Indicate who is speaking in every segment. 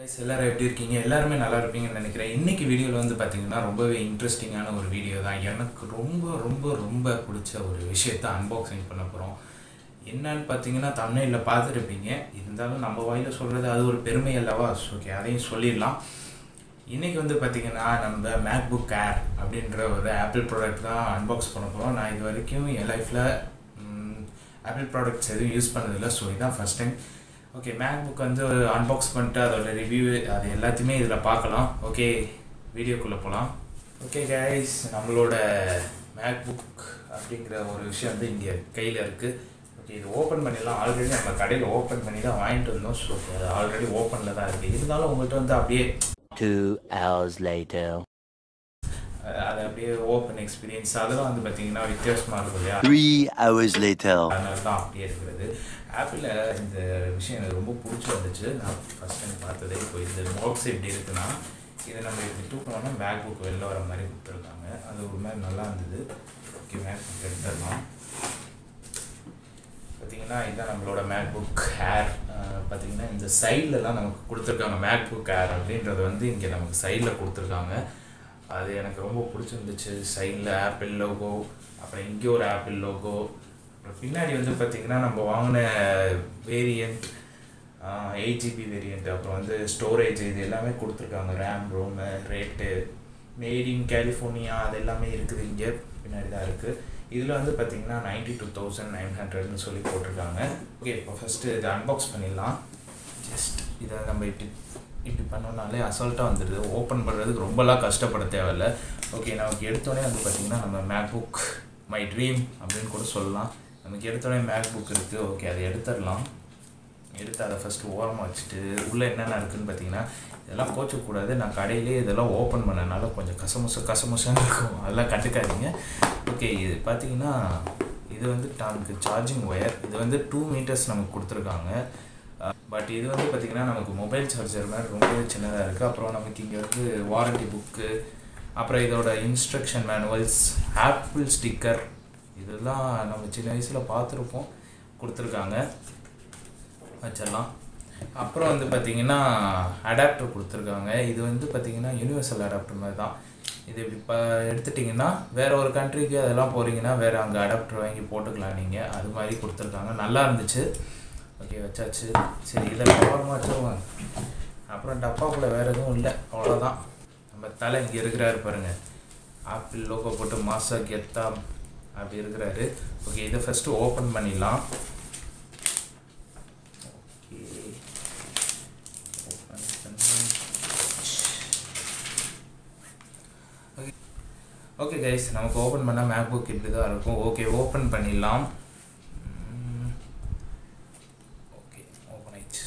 Speaker 1: guys எல்லாரும் எப்படி இருக்கீங்க எல்லாருமே நல்லா இருப்பீங்கன்னு நினைக்கிறேன் இன்னைக்கு வீடியோவில் வந்து பார்த்தீங்கன்னா ரொம்பவே இன்ட்ரெஸ்டிங்கான ஒரு வீடியோ தான் எனக்கு ரொம்ப ரொம்ப ரொம்ப பிடிச்ச ஒரு விஷயத்தை அன்பாக்சிங் பண்ண போகிறோம் என்னன்னு பார்த்தீங்கன்னா தமிழில் பார்த்துருப்பீங்க இருந்தாலும் நம்ம வாயில சொல்கிறது அது ஒரு பெருமை அல்லவா ஓகே அதையும் சொல்லிடலாம் இன்னைக்கு வந்து பார்த்தீங்கன்னா நம்ம மேக்புக் ஏர் அப்படின்ற ஒரு ஆப்பிள் ப்ராடக்ட் தான் அன்பாக்ஸ் பண்ண போகிறோம் நான் இது வரைக்கும் என் லைஃப்பில் ஆப்பிள் ப்ராடக்ட்ஸ் எதுவும் யூஸ் பண்ணதில்லை ஸோ இதுதான் ஃபஸ்ட் டைம் ஓகே மேக்புக் வந்து அன்பாக்ஸ் பண்ணிட்டு அதோட ரிவ்யூ அது எல்லாத்தையுமே இதில் பார்க்கலாம் ஓகே வீடியோக்குள்ளே போகலாம் ஓகே கைஸ் நம்மளோட மேக்புக் அப்படிங்கிற ஒரு விஷயம் வந்து இங்கே கையில் இருக்குது ஓகே இது ஓப்பன் பண்ணிடலாம் ஆல்ரெடி நம்ம கடையில் ஓப்பன் பண்ணி தான் வாங்கிட்டு வந்தோம் ஸோ அது ஆல்ரெடி ஓப்பனில் தான் இருக்குது இருந்தாலும் உங்கள்கிட்ட வந்து அப்படியே
Speaker 2: Two hours later.
Speaker 1: அஹ், அது அப்படியே ஓப்பன் எக்ஸ்பீரியன்ஸ் அதெல்லாம் வந்து பார்த்தீங்கன்னா வித்தியாசமாக இருக்கும் இல்லையா
Speaker 2: Three hours later.
Speaker 1: அதனால தான் அப்படியே இருக்கிறது ஆப்பிளில் இந்த விஷயம் எனக்கு ரொம்ப பிடிச்சி வந்துச்சு நான் ஃபஸ்ட் டைம் பார்த்ததே இப்போ இந்த பாக்ஸ் எப்படி இருக்குன்னா இதை நம்ம இப்படி தூக்கணும்னா மேக் புக் வெளில வர மாதிரி கொடுத்துருக்காங்க அது ஒரு மாதிரி நல்லா இருந்தது ஓகே மேக் புக் எடுத்துடலாம் பார்த்தீங்கன்னா இதுதான் நம்மளோட மேக் புக் ஹேர் பார்த்தீங்கன்னா இந்த சைட்லலாம் நமக்கு கொடுத்துருக்காங்க மேக் புக் ஹேர் அப்படின்றது வந்து இங்கே நமக்கு சைடில் கொடுத்துருக்காங்க அது எனக்கு ரொம்ப பிடிச்சிருந்துச்சு சைடில் ஆப்பிள் லோகோ அப்புறம் இங்கே ஒரு ஆப்பிள் லோகோ அப்புறம் பின்னாடி வந்து பார்த்திங்கன்னா நம்ம வாங்கின வேரியண்ட் எயிட் ஜிபி வேரியண்ட் அப்புறம் வந்து ஸ்டோரேஜ் இது எல்லாமே கொடுத்துருக்காங்க RAM ROM rate made in California அது எல்லாமே இருக்குது இங்கே பின்னாடி தான் இருக்குது இதில் வந்து பார்த்திங்கன்னா நைன்டி டூ தௌசண்ட் நைன் ஹண்ட்ரட்னு சொல்லி போட்டிருக்காங்க ஓகே இப்போ ஃபஸ்ட்டு இதை அன்பாக்ஸ் பண்ணிடலாம் ஜஸ்ட் இதை நம்ம இப்படி இப்படி பண்ணோம்னாலே அசால்ட்டாக வந்துடுது ஓப்பன் பண்ணுறதுக்கு ரொம்பலாம் கஷ்டப்பட தேவையில்ல ஓகே நமக்கு எடுத்தோடனே வந்து பார்த்திங்கன்னா நம்ம மேக்புக் மை ட்ரீம் அப்படின்னு கூட சொல்லலாம் நமக்கு எடுத்தோடனே மேக்புக் இருக்குது ஓகே அதை எடுத்துடலாம் எடுத்து அதை ஃபஸ்ட்டு ஓரமாக வச்சுட்டு உள்ளே என்னென்ன இருக்குதுன்னு பார்த்தீங்கன்னா இதெல்லாம் கோச்சக்கூடாது நான் கடையிலே இதெல்லாம் ஓப்பன் பண்ணனால கொஞ்சம் கசமுச கசமுசன்னு இருக்கும் அதெல்லாம் கண்டுக்காதீங்க ஓகே இது பார்த்தீங்கன்னா இது வந்து நமக்கு சார்ஜிங் ஒயர் இது வந்து டூ மீட்டர்ஸ் நமக்கு கொடுத்துருக்காங்க பட் இது வந்து பார்த்திங்கன்னா நமக்கு மொபைல் சார்ஜர் மாதிரி ரொம்பவே சின்னதாக இருக்குது அப்புறம் நமக்கு இங்கே வந்து வாரண்டி புக்கு அப்புறம் இதோட இன்ஸ்ட்ரக்ஷன் மேனுவல்ஸ் ஆப்பிள் ஸ்டிக்கர் இதெல்லாம் நம்ம சின்ன வயசில் பார்த்துருப்போம் கொடுத்துருக்காங்க வச்சிடலாம் அப்புறம் வந்து பார்த்திங்கன்னா அடாப்டர் கொடுத்துருக்காங்க இது வந்து பார்த்திங்கன்னா யூனிவர்சல் அடாப்டர் மாதிரி தான் இது இப்படி இப்போ எடுத்துட்டிங்கன்னா வேற ஒரு கண்ட்ரிக்கு அதெல்லாம் போகிறீங்கன்னா வேறு அங்கே அடாப்டர் வாங்கி போட்டுக்கலாம் நீங்கள் அது மாதிரி கொடுத்துருக்காங்க நல்லா இருந்துச்சு ஓகே வச்சாச்சு சரி இதில் ஓரமாக வச்சுருவாங்க அப்புறம் டப்பாக்குள்ளே வேறு எதுவும் இல்லை அவ்வளோதான் நம்ம தலை இங்கே இருக்கிறாரு பாருங்க ஆப்பிள் லோகோ போட்டு மாசா கெத்தா அப்படி இருக்கிறாரு ஓகே இதை ஃபஸ்ட்டு ஓப்பன் பண்ணிடலாம் ஓகே ஓப்பன் பண்ணி ஓகே கைஸ் நமக்கு ஓப்பன் பண்ணால் மேக்புக் இப்படி தான் இருக்கும் ஓகே ஓப்பன் பண்ணிடலாம் ஓகே ஓப்பன் ஆயிடுச்சு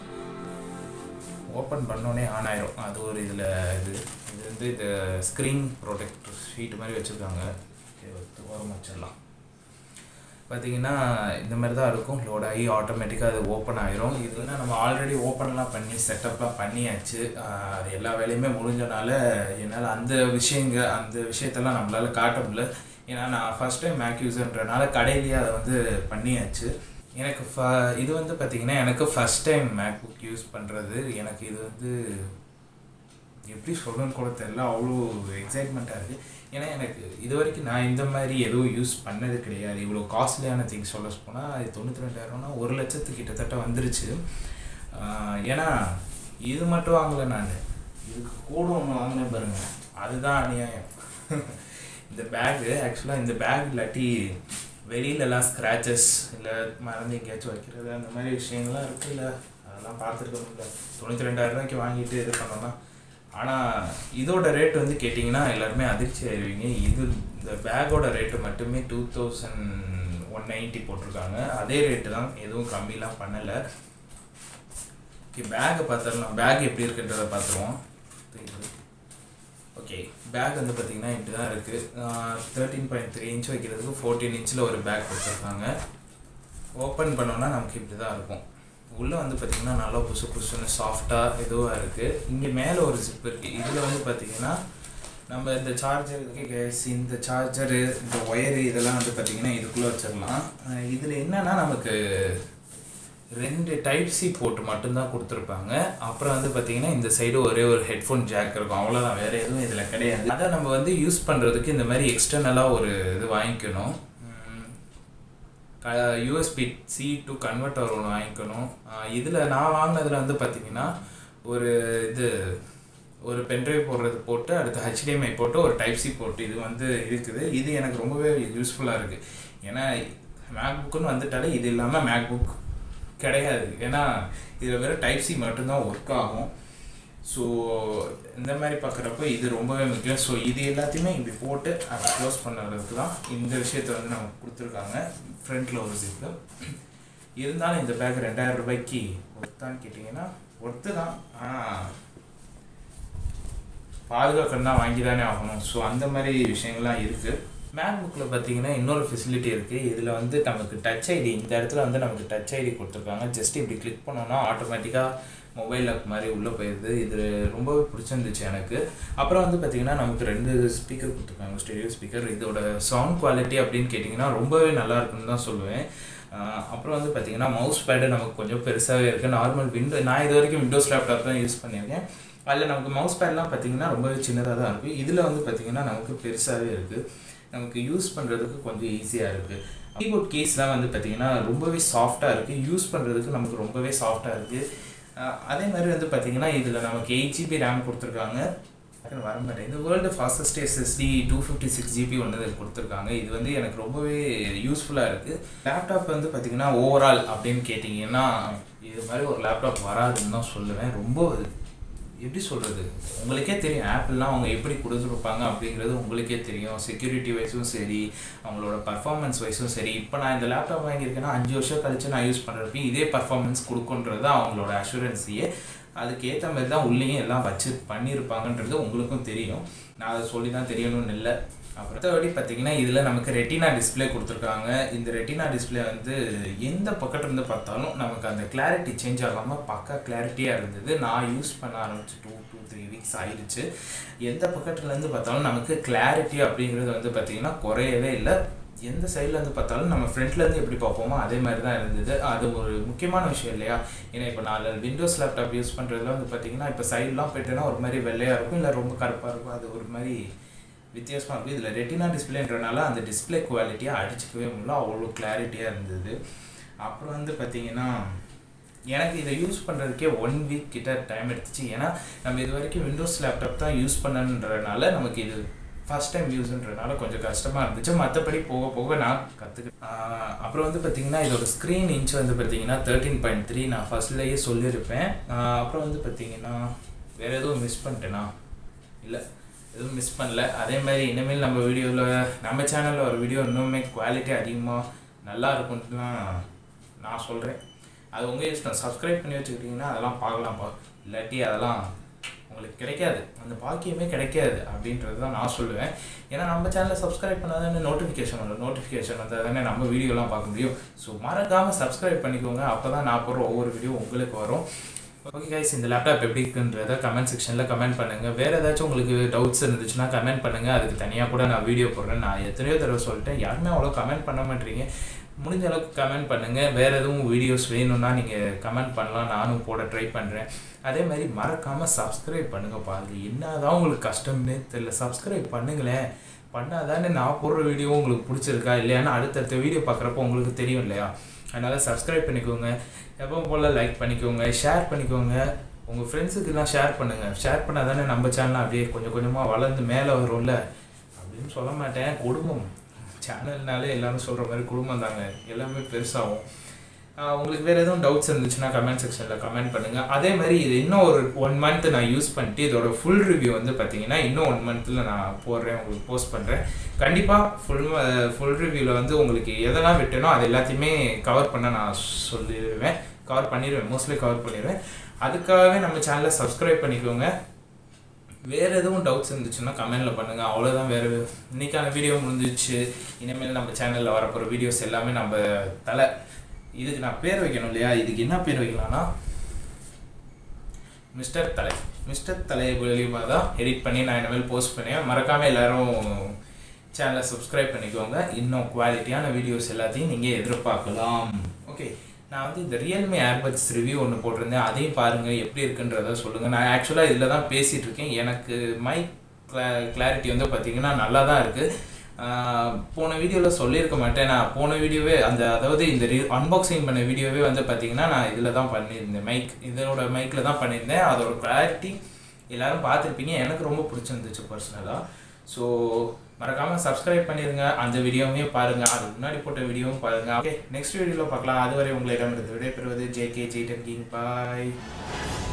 Speaker 1: ஓப்பன் பண்ணோடனே ஆன் ஆயிரும் அது ஒரு இதில் இது இது வந்து இது ஸ்க்ரீன் ப்ரொடெக்ட் ஷீட் மாதிரி வச்சுருக்காங்க ஓகே ஓரம் வச்சிடலாம் பார்த்தீங்கன்னா இந்த மாதிரி தான் இருக்கும் லோட் ஆகி ஆட்டோமேட்டிக்காக அது ஓப்பன் ஆயிரும் இது வந்து நம்ம ஆல்ரெடி ஓப்பன்லாம் பண்ணி செட்டப்லாம் பண்ணியாச்சு ஆஹ் அது எல்லா வேலையுமே முடிஞ்சனால என்னால் அந்த விஷயங்க அந்த விஷயத்தெல்லாம் நம்மளால் காட்ட முடியல ஏன்னா நான் ஃபஸ்ட் டைம் மேக் யூஸர்ன்றனால கடையிலேயே அதை வந்து பண்ணியாச்சு எனக்கு ஃப இது வந்து பார்த்திங்கன்னா எனக்கு first time MacBook use பண்ணுறது எனக்கு இது வந்து எப்படி சொல்லணும்னு கூட தெரில அவ்வளோ எக்ஸைட்மெண்ட்டாக இருக்குது ஏன்னா எனக்கு இது வரைக்கும் நான் இந்த மாதிரி எதுவும் யூஸ் பண்ணது கிடையாது இவ்வளோ காஸ்ட்லியான திங்ஸ் சொல்ல போனால் இது தொண்ணூற்றி ரெண்டாயிரம்னா ஒரு லட்சத்துக்கு கிட்டத்தட்ட வந்துருச்சு ஆஹ் ஏன்னா இது மட்டும் வாங்கலை நான் இதுக்கு கூட ஒன்று வாங்கினேன் பாருங்க அதுதான் அநியாயம் இந்த பேகு ஆக்சுவலாக இந்த பேக் இல்லாட்டி வெளியிலலாம் ஸ்க்ராச்சஸ் இல்லை மறந்து எங்கேயாச்சும் வைக்கிறது அந்த மாதிரி விஷயங்கள்லாம் இருக்குல்ல அதெல்லாம் பார்த்துருக்க முடியல தொண்ணூற்றி ரெண்டாயிரம் ரூபாய்க்கு வாங்கிட்டு இது பண்ணோம்னா ஆனால் இதோட ரேட் வந்து கேட்டிங்கன்னா எல்லாருமே அதிர்ச்சி ஆயிடுவீங்க இது இந்த பேக்கோட ரேட்டு மட்டுமே டூ தௌசண்ட் ஒன் நைன்ட்டி போட்டிருக்காங்க அதே ரேட்டு தான் எதுவும் கம்மிலாம் பண்ணலை ஓகே பேக்கை பார்த்துடலாம் பேக் எப்படி இருக்குன்றதை பார்த்துருவோம் ஓகே பேக் வந்து பார்த்தீங்கன்னா இப்படி தான் இருக்குது தேர்ட்டீன் பாயிண்ட் த்ரீ இன்ச் வைக்கிறதுக்கு ஃபோர்டீன் இன்ச்சில் ஒரு பேக் கொடுத்துருக்காங்க ஓப்பன் பண்ணோன்னா நமக்கு இப்படி தான் இருக்கும் உள்ளே வந்து பார்த்திங்கன்னா நல்லா புசு புசுன்னு சாஃப்டாக இதுவாக இருக்குது இங்கே மேலே ஒரு ஜிப் இருக்குது இதில் வந்து பார்த்திங்கன்னா நம்ம இந்த சார்ஜர் கேஸ் இந்த சார்ஜரு இந்த ஒயரு இதெல்லாம் வந்து பார்த்திங்கன்னா இதுக்குள்ளே வச்சிடலாம் இதில் என்னன்னா நமக்கு ரெண்டு டைப் சி போட்டு மட்டும்தான் கொடுத்துருப்பாங்க அப்புறம் வந்து பார்த்தீங்கன்னா இந்த சைடு ஒரே ஒரு ஹெட்ஃபோன் ஜாக் இருக்கும் அவ்வளோதான் வேறு எதுவும் இதில் கிடையாது அதை நம்ம வந்து யூஸ் பண்ணுறதுக்கு இந்த மாதிரி எக்ஸ்டர்னலாக ஒரு இது வாங்கிக்கணும் யூஎஸ்பி சி டு கன்வெர்ட்டர் ஒன்று வாங்கிக்கணும் இதில் நான் வாங்கினதில் வந்து பார்த்தீங்கன்னா ஒரு இது ஒரு பென்ட்ரைவ் போடுறது போட்டு அடுத்து ஹெச்டிஎம்ஐ போட்டு ஒரு டைப் சி போட்டு இது வந்து இருக்குது இது எனக்கு ரொம்பவே யூஸ்ஃபுல்லாக இருக்குது ஏன்னா மேக்புக்குன்னு வந்துட்டாலே இது இல்லாமல் மேக்புக் கிடையாது ஏன்னா இதில் வெறும் டைப் சி மட்டும்தான் ஒர்க் ஆகும் ஸோ இந்த மாதிரி பார்க்குறப்ப இது ரொம்பவே முக்கியம் ஸோ இது எல்லாத்தையுமே இப்படி போட்டு அதை க்ளோஸ் பண்ணுறதுக்கு தான் இந்த விஷயத்தை வந்து நமக்கு கொடுத்துருக்காங்க ஃப்ரண்ட்டில் ஒரு ஜிப்பு இருந்தாலும் இந்த பேக் ரெண்டாயிரம் ரூபாய்க்கு ஒர்த்தான்னு கேட்டிங்கன்னா ஒர்த்து தான் ஆனால் பாதுகாக்கணும் தான் வாங்கி தானே ஆகணும் ஸோ அந்த மாதிரி விஷயங்கள்லாம் இருக்குது மேக்புக்கில் பார்த்தீங்கன்னா இன்னொரு ஃபெசிலிட்டி இருக்குது இதில் வந்து நமக்கு டச் ஐடி இந்த இடத்துல வந்து நமக்கு டச் ஐடி கொடுத்துருக்காங்க ஜஸ்ட் இப்படி கிளிக் பண்ணோன்னா ஆட்டோமேட்டிக்காக மொபைல் லாக் மாதிரி உள்ளே போயிடுது இது ரொம்பவே பிடிச்சிருந்துச்சு எனக்கு அப்புறம் வந்து பார்த்திங்கன்னா நமக்கு ரெண்டு ஸ்பீக்கர் கொடுத்துருக்காங்க ஸ்டேடியோ ஸ்பீக்கர் இதோட சவுண்ட் குவாலிட்டி அப்படின்னு கேட்டிங்கன்னா ரொம்பவே நல்லா இருக்குன்னு தான் சொல்லுவேன் அப்புறம் வந்து பார்த்திங்கன்னா மவுஸ் பேடு நமக்கு கொஞ்சம் பெருசாகவே இருக்குது நார்மல் விண்டோ நான் இது வரைக்கும் விண்டோஸ் லேப்டாப் தான் யூஸ் பண்ணியிருக்கேன் அதில் நமக்கு மவுஸ் பேட்லாம் பார்த்திங்கன்னா ரொம்பவே சின்னதாக தான் இருக்குது இதில் வந்து பார்த்திங்கன்னா நமக்கு பெருசாகவே இருக்குது நமக்கு யூஸ் பண்ணுறதுக்கு கொஞ்சம் ஈஸியாக இருக்குது கீபோர்ட் கேஸ்லாம் வந்து பார்த்திங்கன்னா ரொம்பவே சாஃப்டாக இருக்குது யூஸ் பண்ணுறதுக்கு நமக்கு ரொம்பவே சாஃப்டாக இருக்குது அதே மாதிரி வந்து பார்த்திங்கன்னா இதில் நமக்கு எயிட் ஜிபி ரேம் கொடுத்துருக்காங்க வர மாட்டேன் இந்த world fastest SSD two fifty six GB ஒன்று கொடுத்துருக்காங்க இது வந்து எனக்கு ரொம்பவே யூஸ்ஃபுல்லாக இருக்குது லேப்டாப் வந்து பார்த்திங்கன்னா ஓவரால் அப்படின்னு கேட்டிங்கன்னா இது மாதிரி ஒரு லேப்டாப் வராதுன்னு தான் சொல்லுவேன் ரொம்ப எப்படி சொல்கிறது உங்களுக்கே தெரியும் ஆப்பிள்லாம் அவங்க எப்படி கொடுத்துருப்பாங்க அப்படிங்கிறது உங்களுக்கே தெரியும் செக்யூரிட்டி வைஸும் சரி அவங்களோட பர்ஃபார்மன்ஸ் வைஸும் சரி இப்போ நான் இந்த லேப்டாப் வாங்கியிருக்கேன்னா அஞ்சு வருஷம் கழிச்சு நான் யூஸ் பண்ணுறப்ப இதே பர்ஃபார்மன்ஸ் கொடுக்குன்றது தான் அவங்களோட அஷூரன்ஸையே அதுக்கு ஏற்ற மாதிரி தான் உள்ளேயும் எல்லாம் வச்சு பண்ணியிருப்பாங்கன்றது உங்களுக்கும் தெரியும் நான் அதை சொல்லி தான் தெரியணும்னு இல்லை அப்புறத்தபடி பார்த்தீங்கன்னா இதில் நமக்கு ரெட்டினா டிஸ்பிளே கொடுத்துருக்காங்க இந்த ரெட்டினா டிஸ்பிளே வந்து எந்த பக்கத்துலேருந்து பார்த்தாலும் நமக்கு அந்த கிளாரிட்டி சேஞ்ச் ஆகாமல் பக்கா கிளாரிட்டியாக இருந்தது நான் யூஸ் பண்ண ஆரம்பிச்சு டூ டூ த்ரீ வீக்ஸ் ஆயிடுச்சு எந்த பக்கத்துலேருந்து பார்த்தாலும் நமக்கு கிளாரிட்டி அப்படிங்கிறது வந்து பார்த்திங்கன்னா குறையவே இல்லை எந்த சைட்லேருந்து பார்த்தாலும் நம்ம ஃப்ரண்ட்லேருந்து எப்படி பார்ப்போமோ அதே மாதிரி தான் இருந்தது அது ஒரு முக்கியமான விஷயம் இல்லையா ஏன்னா இப்போ நான் விண்டோஸ் லேப்டாப் யூஸ் பண்ணுறதுல வந்து பார்த்தீங்கன்னா இப்போ சைட்லாம் போயிட்டேன்னா ஒரு மாதிரி வெள்ளையாக இருக்கும் இல்லை ரொம்ப கருப்பாக இருக்கும் அது ஒரு மாதிரி வித்தியாசமாக இருக்கும் இதில் ரெட்டினா டிஸ்பிளேன்றனால அந்த டிஸ்பிளே குவாலிட்டியாக அடிச்சிக்கவே முடியல அவ்வளோ கிளாரிட்டியாக இருந்தது அப்புறம் வந்து பார்த்திங்கன்னா எனக்கு இதை யூஸ் பண்ணுறதுக்கே ஒன் வீக் கிட்ட டைம் எடுத்துச்சு ஏன்னா நம்ம இது வரைக்கும் விண்டோஸ் லேப்டாப் தான் யூஸ் பண்ணன்றனால நமக்கு இது ஃபஸ்ட் டைம் யூஸ்ன்றனால கொஞ்சம் கஷ்டமாக இருந்துச்சு மற்றபடி போக போக நான் கற்றுக்க அப்புறம் வந்து பார்த்திங்கன்னா இதோட ஸ்க்ரீன் இன்ச் வந்து பார்த்திங்கன்னா தேர்ட்டின் பாயிண்ட் த்ரீ நான் ஃபஸ்ட்லேயே சொல்லியிருப்பேன் அப்புறம் வந்து பார்த்திங்கன்னா வேறு எதுவும் மிஸ் பண்ணிட்டேனா இல்லை எதுவும் மிஸ் பண்ணல அதே மாதிரி இனிமேல் நம்ம வீடியோவில் நம்ம சேனலில் ஒரு வீடியோ இன்னுமே குவாலிட்டி அதிகமாக நல்லா இருக்கும்னு தான் நான் சொல்கிறேன் அது உங்கள் இஷ்டம் சப்ஸ்கிரைப் பண்ணி வச்சுக்கிட்டிங்கன்னா அதெல்லாம் பார்க்கலாம்ப்பா இல்லாட்டி அதெல்லாம் உங்களுக்கு கிடைக்காது அந்த பாக்கியமே கிடைக்காது அப்படின்றது தான் நான் சொல்லுவேன் ஏன்னா நம்ம சேனலில் சப்ஸ்கிரைப் பண்ணால் தானே நோட்டிஃபிகேஷன் வரும் நோட்டிஃபிகேஷன் வந்தால் தானே நம்ம வீடியோலாம் பார்க்க முடியும் ஸோ மறக்காமல் சப்ஸ்கிரைப் பண்ணிக்கோங்க அப்போ தான் நான் போடுற ஒவ்வொரு வீடியோ உங்களுக்கு வரும் ஓகே கைஸ் இந்த லேப்டாப் எப்படி இருக்குன்றத கமெண்ட் செக்ஷனில் கமெண்ட் பண்ணுங்கள் வேறு ஏதாச்சும் உங்களுக்கு டவுட்ஸ் இருந்துச்சுன்னா கமெண்ட் பண்ணுங்கள் அதுக்கு தனியாக கூட நான் வீடியோ போடுறேன் நான் எத்தனையோ தடவை சொல்லிட்டேன் யாருமே அவ்வளோ கமெண்ட் பண்ண மாட்டீங்க முடிஞ்ச அளவுக்கு கமெண்ட் பண்ணுங்கள் வேறு எதுவும் வீடியோஸ் வேணும்னா நீங்கள் கமெண்ட் பண்ணலாம் நானும் போட ட்ரை பண்ணுறேன் அதே மாதிரி மறக்காமல் சப்ஸ்கிரைப் பண்ணுங்கப்பா அது என்ன தான் உங்களுக்கு கஷ்டம்னே தெரியல சப்ஸ்கிரைப் பண்ணுங்களேன் பண்ணால் தானே நான் போடுற வீடியோ உங்களுக்கு பிடிச்சிருக்கா இல்லையான்னு அடுத்தடுத்த வீடியோ பார்க்குறப்போ உங்களுக்கு தெரியும் இல்லையா அதனால் சப்ஸ்கிரைப் பண்ணிக்கோங்க எப்போ போல் லைக் பண்ணிக்கோங்க ஷேர் பண்ணிக்கோங்க உங்கள் ஃப்ரெண்ட்ஸுக்கெல்லாம் ஷேர் பண்ணுங்கள் ஷேர் பண்ணால் தானே நம்ம சேனல் அப்படியே கொஞ்சம் கொஞ்சமாக வளர்ந்து மேலே வரும்ல அப்படின்னு சொல்ல மாட்டேன் குடும்பம் சேனல்னாலே எல்லாரும் சொல்கிற மாதிரி குடும்பம் தாங்க எல்லாமே பெருசாகும் உங்களுக்கு வேறு எதுவும் டவுட்ஸ் இருந்துச்சுன்னா கமெண்ட் செக்ஷனில் கமெண்ட் பண்ணுங்கள் அதே மாதிரி இது இன்னும் ஒரு ஒன் மந்த் நான் யூஸ் பண்ணிட்டு இதோட ஃபுல் ரிவ்யூ வந்து பார்த்தீங்கன்னா இன்னும் ஒன் மந்த்தில் நான் போடுறேன் உங்களுக்கு போஸ்ட் பண்ணுறேன் கண்டிப்பாக ஃபுல் ஃபுல் ரிவ்யூவில் வந்து உங்களுக்கு எதெல்லாம் விட்டேனோ அது எல்லாத்தையுமே கவர் பண்ண நான் சொல்லிடுவேன் கவர் பண்ணிடுவேன் மோஸ்ட்லி கவர் பண்ணிடுவேன் அதுக்காகவே நம்ம சேனலை சப்ஸ்கிரைப் பண்ணிக்கோங்க வேறு எதுவும் டவுட்ஸ் இருந்துச்சுன்னா கமெண்டில் பண்ணுங்கள் அவ்வளோதான் வேறு இன்றைக்கான வீடியோ முடிஞ்சிச்சு இனிமேல் நம்ம சேனலில் வரப்போகிற வீடியோஸ் எல்லாமே நம்ம தலை இதுக்கு நான் பேர் வைக்கணும் இல்லையா இதுக்கு என்ன பேர் வைக்கலாம்னா மிஸ்டர் தலை மிஸ்டர் தலை மூலியமாக தான் எடிட் பண்ணி நான் இனிமேல் போஸ்ட் பண்ணேன் மறக்காமல் எல்லோரும் சேனலை சப்ஸ்கிரைப் பண்ணிக்கோங்க இன்னும் குவாலிட்டியான வீடியோஸ் எல்லாத்தையும் நீங்கள் எதிர்பார்க்கலாம் ஓகே நான் வந்து இந்த ரியல்மி ஏர்பட்ஸ் ரிவ்யூ ஒன்று போட்டிருந்தேன் அதையும் பாருங்கள் எப்படி இருக்குன்றத சொல்லுங்கள் நான் ஆக்சுவலாக இதில் தான் பேசிகிட்டு இருக்கேன் எனக்கு மைக் கிளாரிட்டி வந்து பார்த்தீங்கன்னா நல்லா தான் இருக்குது போன வீடியோவில் சொல்லியிருக்க மாட்டேன் நான் போன வீடியோவே அந்த அதாவது இந்த அன்பாக்சிங் பண்ண வீடியோவே வந்து பார்த்தீங்கன்னா நான் இதில் தான் பண்ணியிருந்தேன் மைக் இதனோட மைக்கில் தான் பண்ணியிருந்தேன் அதோட கிளாரிட்டி எல்லாரும் பார்த்துருப்பீங்க எனக்கு ரொம்ப பிடிச்சிருந்துச்சு பர்சனலாக ஸோ மறக்காமல் சப்ஸ்கிரைப் பண்ணிடுங்க அந்த வீடியோவுமே பாருங்கள் அதுக்கு முன்னாடி போட்ட வீடியோவும் பாருங்கள் ஓகே நெக்ஸ்ட் வீடியோவில் பார்க்கலாம் அதுவரை உங்களிடமிருந்து விடைபெறுவது ஜே கே ஜெய்டன் கிங் பாய்